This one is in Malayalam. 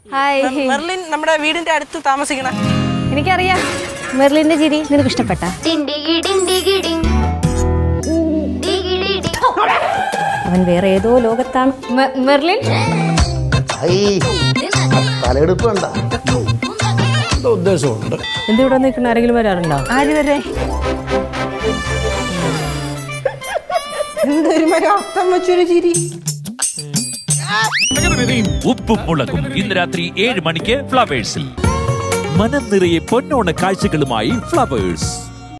ഹായ് മെർലിൻ നമ്മുടെ വീടിന്റെ അടുത്ത് താമസിക്കണ എനിക്കറിയാം മെർലിന്റെ ചിരി നിനക്ക് ഇഷ്ടപ്പെട്ട അവൻ വേറെ ഏതോ ലോകത്താണ് മെ- മെർലിൻ തലയെടുപ്പ് കണ്ട ഉദ്ദേശമുണ്ട് എന്തിവിടെ നിൽക്കുന്ന ആരെങ്കിലും വരാറുണ്ടോ ആര് വരെ എന്തൊരു മരം അർത്ഥം വെച്ചൊരു ചിരി ഉപ്പും മുളകും ഇന്ന് രാത്രി ഏഴ് മണിക്ക് ഫ്ലവേഴ്സിൽ മനം നിറയെ പൊന്നോണ കാഴ്ചകളുമായി ഫ്ലവേഴ്സ്